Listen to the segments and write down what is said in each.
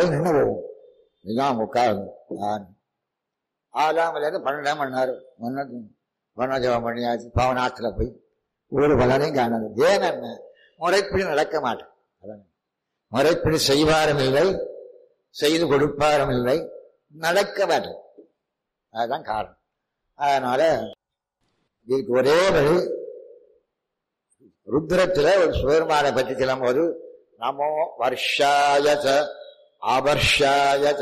நாட்கள் நின்று போகும் இதுதான் உட்காருங்க ஆறாம் மணிலேருந்து பன்னெண்டாம் மணி நேரம் முன்னூத்தி வண்ணஜபம் பண்ணியாச்சு பவனாத்துல போய் ஒரு பலனையும் காணது ஏன் என்ன முறைப்படி நடக்க மாட்டேன் அதான் முறைப்படி செய்வாரும் இல்லை செய்து கொடுப்பாரும் இல்லை நடக்க மாட்டேன் அதுதான் காரணம் அதனால இதுக்கு ஒரே வழி ருத்ரத்துல ஒரு சுவருமானை பற்றி சொல்லும்போது நமோ வருஷாயச அபர்ஷாயச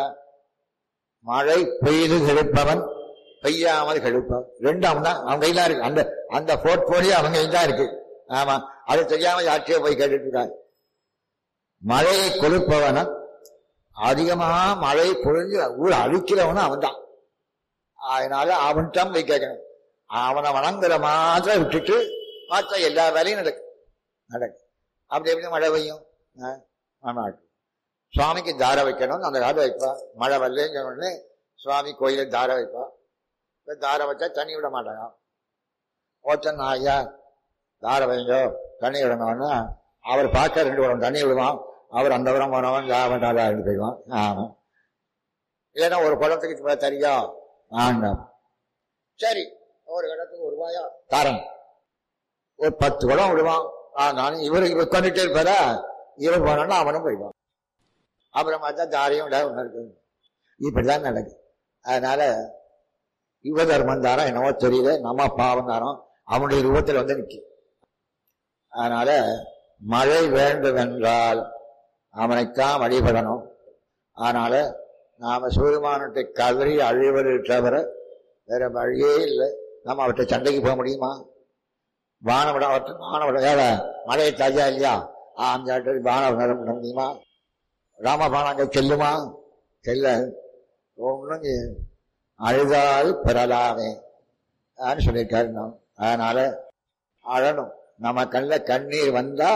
மழை பெய்து கெடுப்பவன் பெய்யாமல் கெடுப்பவன் ரெண்டும் தான் அவங்க கையில இருக்கு அந்த அந்த போர்ட்போலியோ அவங்க கையில் தான் இருக்கு ஆமா அது தெரியாம யார்கிட்டயோ போய் கேட்டுட்டு இருக்காங்க மழையை கொடுப்பவனும் அதிகமா மழை பொழிஞ்சு ஊர் அழிக்கிறவனும் அவன் தான் அதனால அவன்கிட்ட போய் கேட்கணும் அவனை வணங்குற மாத்திரம் விட்டுட்டு மற்ற எல்லா வேலையும் நடக்கும் நடக்கும் அப்படி எப்படி மழை பெய்யும் மாட்டு சுவாமிக்கு தார வைக்கணும்னு அந்த காலம் வைப்பா மழை வரலன்னு உடனே சுவாமி கோயிலுக்கு தார வைப்பா இப்ப தார வச்சா தண்ணி விட மாட்டாங்க ஓச்சன் ஐயா தார வைங்கோ தண்ணி விடணும்னா அவர் பார்க்க ரெண்டு வரம் தண்ணி விடுவான் அவர் அந்த வரம் வரவன் தாவட்டாரா ரெண்டு போயிடுவான் ஆமா ஏன்னா ஒரு குளத்துக்கு இப்ப தரியா ஆண்டாம் சரி ஒரு இடத்துக்கு ஒரு ரூபாயா தரம் ஒரு பத்து குடம் விடுவான் நானும் இவரு இவர் உட்காந்துட்டே இருப்பாரா இவர் போனா அவனும் போயிடுவான் அப்புறம் பார்த்தா தாரையும் விட ஒன்று இருக்கு இப்படிதான் நடக்குது அதனால யுவ தர்மம் தாரம் என்னவோ தெரியல நம்ம பாவம் தாரம் அவனுடைய ரூபத்தில் வந்து நிற்கும் அதனால மழை வேண்டும் என்றால் அவனைத்தான் வழிபடணும் அதனால நாம சூரியமானத்தை கதறி அழிவது தவிர வேற வழியே இல்லை நம்ம அவற்றை சண்டைக்கு போக முடியுமா வானவிடம் அவற்றை வானவிடம் ஏழ மழையை தாஜா இல்லையா அந்த வானவிடம் பண்ண முடியுமா ராமபானம் அங்கே செல்லுமா செல்ல ஒன்றும் அழுதால் பெறலாமே சொல்லியிருக்காரு நாம் அதனால அழணும் நம்ம கண்ணில் கண்ணீர் வந்தா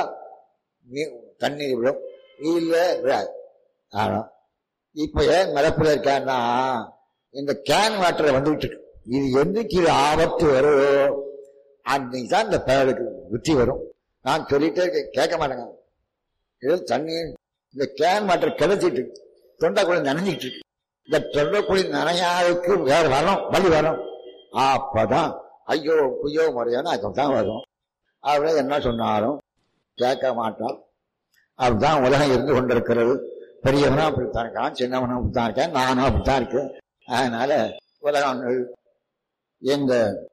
தண்ணீர் விடும் இல்ல விடாது ஆனா இப்ப ஏன் மிளப்புல இருக்கான்னா இந்த கேன் வாட்டர் வந்துகிட்டு இருக்கு இது என்னைக்கு இது ஆபத்து வருதோ அன்னைக்கு தான் இந்த பயலுக்கு புத்தி வரும் நான் சொல்லிட்டே இருக்கேன் கேட்க மாட்டேங்க இது தண்ணி இந்த கேன் வாட்டர் கிளச்சிட்டு தொண்டைக்குழி நனைஞ்சிட்டு இருக்கு இந்த தொண்டைக்குழி நனையாதுக்கு வேற வரும் வழி வரும் அப்பதான் ஐயோ குய்யோ முறையோன்னு அதுதான் வரும் அவரே என்ன சொன்னாலும் கேட்க மாட்டான் அப்படிதான் உலகம் இருந்து கொண்டிருக்கிறது பெரியவனும் அப்படித்தான் இருக்கான் சின்னவனும் அப்படித்தான் இருக்கேன் நானும் அப்படித்தான் இருக்கேன் அதனால உலகம் இந்த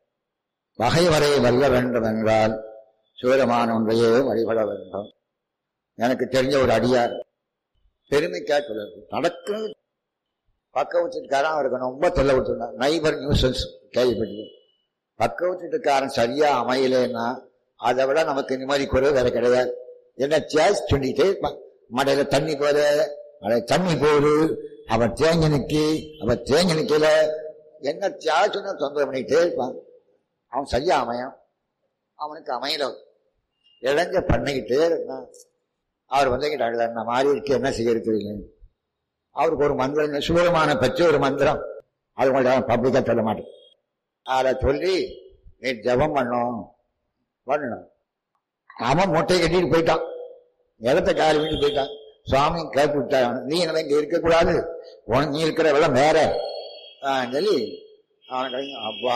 வகை வரை வல்ல வேண்டும் என்றால் சூரமான ஒன்றையே வழிபட வேண்டும் எனக்கு தெரிஞ்ச ஒரு அடியார் பெருமைக்கா சொல்லுறது நடக்குது பக்க வச்சுட்டுக்காரன் அவருக்கு ரொம்ப தொல்லை விட்டுருந்தான் நைபர் நியூசன்ஸ் கேள்விப்பட்டது பக்க வச்சுட்டுக்காரன் சரியா அமையலைன்னா அதை விட நமக்கு நிம்மதி குறைவு வேற கிடையாது என்ன சேஸ் சொல்லிட்டே இருப்பான் மடையில தண்ணி போது மழை தண்ணி போகுது அவன் தேங்கி நிக்கி அவன் தேங்கி நிக்கல என்ன தியாசன தொந்தரவு பண்ணிக்கிட்டே இருப்பான் அவன் சரியா அமையும் அவனுக்கு அமையல இளைஞ்ச பண்ணிக்கிட்டே இருக்கான் அவர் வந்து கிட்ட நான் மாறி இருக்கு என்ன செய்யறது அவருக்கு ஒரு மந்திரம் சுவரமான பற்றி ஒரு மந்திரம் அது உங்கள்ட்ட பப்ளிக்கா சொல்ல மாட்டேன் அதை சொல்லி நீ ஜபம் பண்ணும் பண்ணணும் அவன் மூட்டையை கட்டிட்டு போயிட்டான் இடத்த காலி வீட்டு போயிட்டான் சுவாமி கேட்டு விட்டான் நீ என்ன இங்க இருக்கக்கூடாது உனக்கு நீ இருக்கிற விடம் வேற சொல்லி அவனுக்கு அப்பா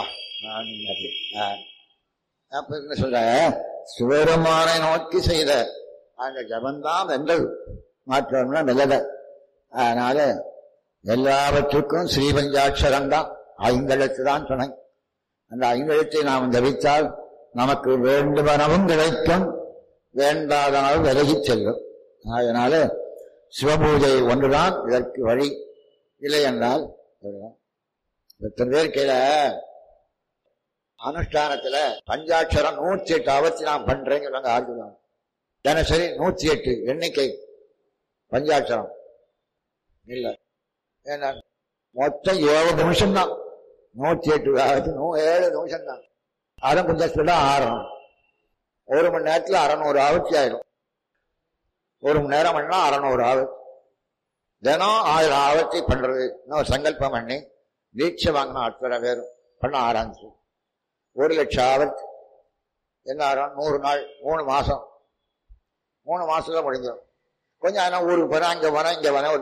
அப்ப என்ன சொல்ற சிவருமான நோக்கி செய்த அந்த ஜபந்தான் வென்றது மாற்றம்னா நல்லத அதனால எல்லாவற்றுக்கும் ஸ்ரீபஞ்சாட்சரம் தான் ஐந்தெழுத்து தான் துணை அந்த ஐந்தெழுத்தை நாம் ஜபித்தால் நமக்கு வேண்டுவனவும் கிடைக்கும் வேண்டாதனவும் விலகிச் செல்லும் அதனால சிவபூஜை ஒன்றுதான் இதற்கு வழி இல்லை என்றால் எத்தனை பேர் கீழே அனுஷ்டானத்துல பஞ்சாட்சரம் நூற்றி எட்டு அவத்தி நான் பண்றேன்னு சொல்லுவாங்க ஆர்ஜுனாங்க தினசரி நூற்றி எட்டு எண்ணிக்கை பஞ்சாட்சரம் இல்ல ஏன்னா மொத்தம் ஏழு நிமிஷம் தான் நூற்றி எட்டு ஆகுது ஏழு நிமிஷம் தான் அரை பஞ்சாட்சரம் ஆறணும் ஒரு மணி நேரத்தில் அறநூறு ஆவர்த்தி ஆயிடும் ஒரு மணி நேரம் பண்ணா அறநூறு ஆவர்த்தி தினம் ஆயிரம் ஆவர்த்தி பண்றது இன்னும் சங்கல்பம் பண்ணி தீட்சை வாங்கினா அத்தனை பேரும் பண்ண ஆரம்பிச்சு ஒரு லட்சம் ஆவர்த்தி என்ன ஆகும் நூறு நாள் மூணு மாசம் மூணு மாசத்துல முடிஞ்சிடும் கொஞ்சம் ஆனால் ஊருக்கு போனா இங்க போனா இங்க போனா ஒரு